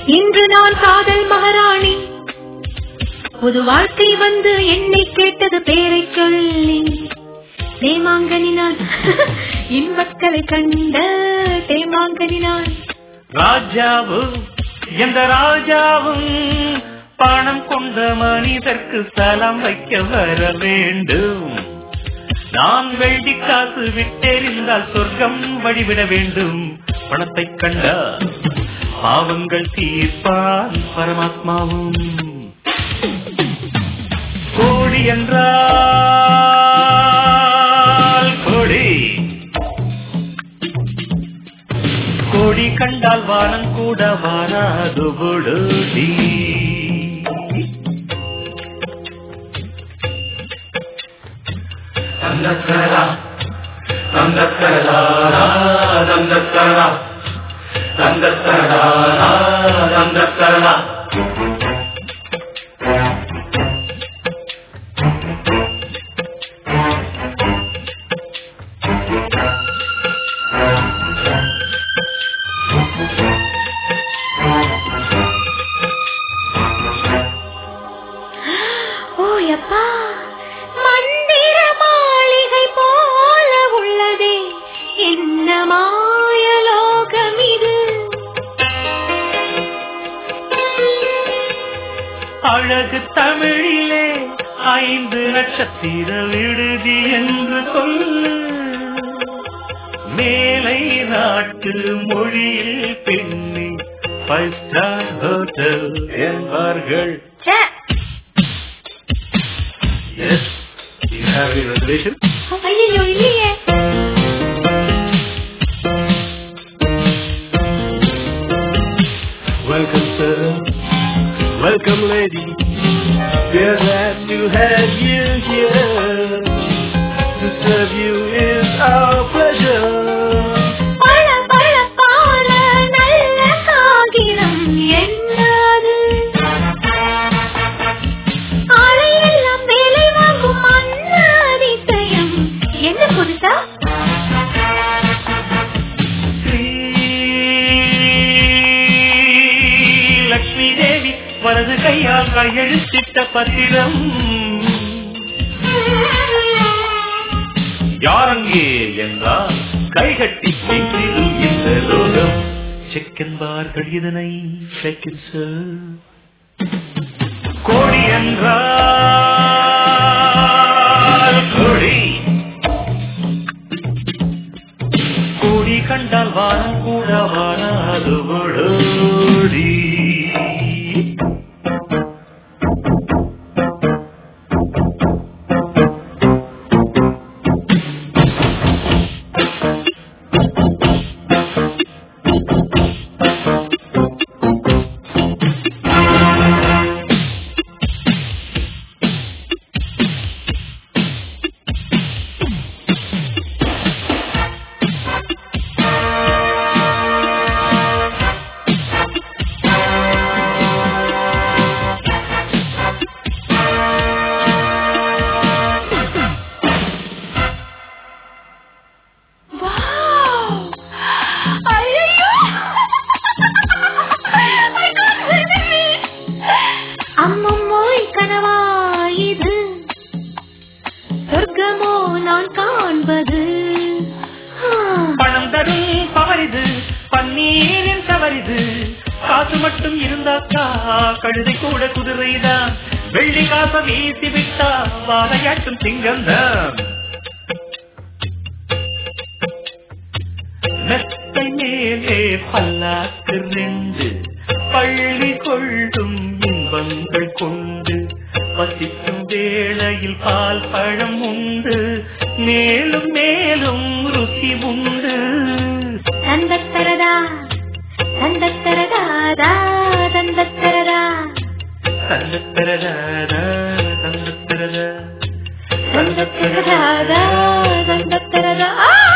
இன்று நான் காதல் மகாராணி புது வாழ்க்கை வந்து என்னை கேட்டது பேரை சொல்லி தேமாங்கனி நான் இன்பக்களை கண்ட தேமாங்கனி நான் ராஜாவும் எந்த ராஜாவும் பணம் கொண்ட மனிதர்க்கு சலம் வைக்க வர வேண்டும் நான் வெள்ளி காசு விட்டெறிந்தால் சொர்க்கம் வழிவிட வேண்டும் பணத்தை கண்ட பாவங்கள் தீர்ப்பான் பரமாத்மாவும் கோடி என்றால் கோடி கோடி கண்டால் வானம் கூட வாராது பொழுதி தந்தத்தரா தந்தத்தரா தந்தத்தரா தந்தத்தரா தந்தத்தரா ஓ யப்பா மந்திர மாளிகை போல உள்ளதே என்ன மாயலோகம் இது அழகு தமிழிலே ஐந்து நட்சத்திர விடுதி என்று சொல்லு மேலை நாட்டு மொழியில் பெண்ணி ஃபைவ் ஸ்டார் ஹோட்டல் என்பார்கள் ச்சே, Yes. Do you have any reservation? ஐயையோ இல்லையே Welcome, sir. Welcome, lady. We're glad to have you here. To serve you is our pleasure. பழ பழப்பான நல்ல காகிதம் என்னது ஆளையெல்லாம் வேலை வாங்கும் அன்ன அதிசயம் என்ன புதுசா ஸ்ரீ லக்ஷ்மி தேவி வலது கையால் கையெழுத்திட்ட பத்திரம் யாரங்கே என்றால் கைகட்டி பேசிடும் இந்த லோகம் செக்கென்பார்கள் இதனை செக்கன் சார் கோடி என்றால் கோடி கோடி கண்டால் வானம் கூட வாராது ஓடோடி Wow! ஐயையோ! I can't believe it! அம்மம்மோய் கனவா இது சொர்க்கமோ நான் காண்பது பணம் தரும் பவரிது பன்னீரின் தவறிது காசு மட்டும் இருந்தாக்கா கழுதை கூட குதிரைதான் வெள்ளி காச வீசி விட்டா வாழையாட்டும் சிங்கம்தான் மெத்தை மேலே பல்லாக்கு ரெண்டு பள்ளி கொள்ளும் இன்பங்கள் கொண்டு வசிக்கும் வேளையில் பால் பழம் உண்டு மேலும் மேலும் ருசி உண்டு தந்தத்தரதா தந்தத்தரதாதா தந்தத்தரதா தந்தத்தரதாதா, தந்தத்தரதா, தந்தத்தரதாதா தந்தத்தரதா ஆ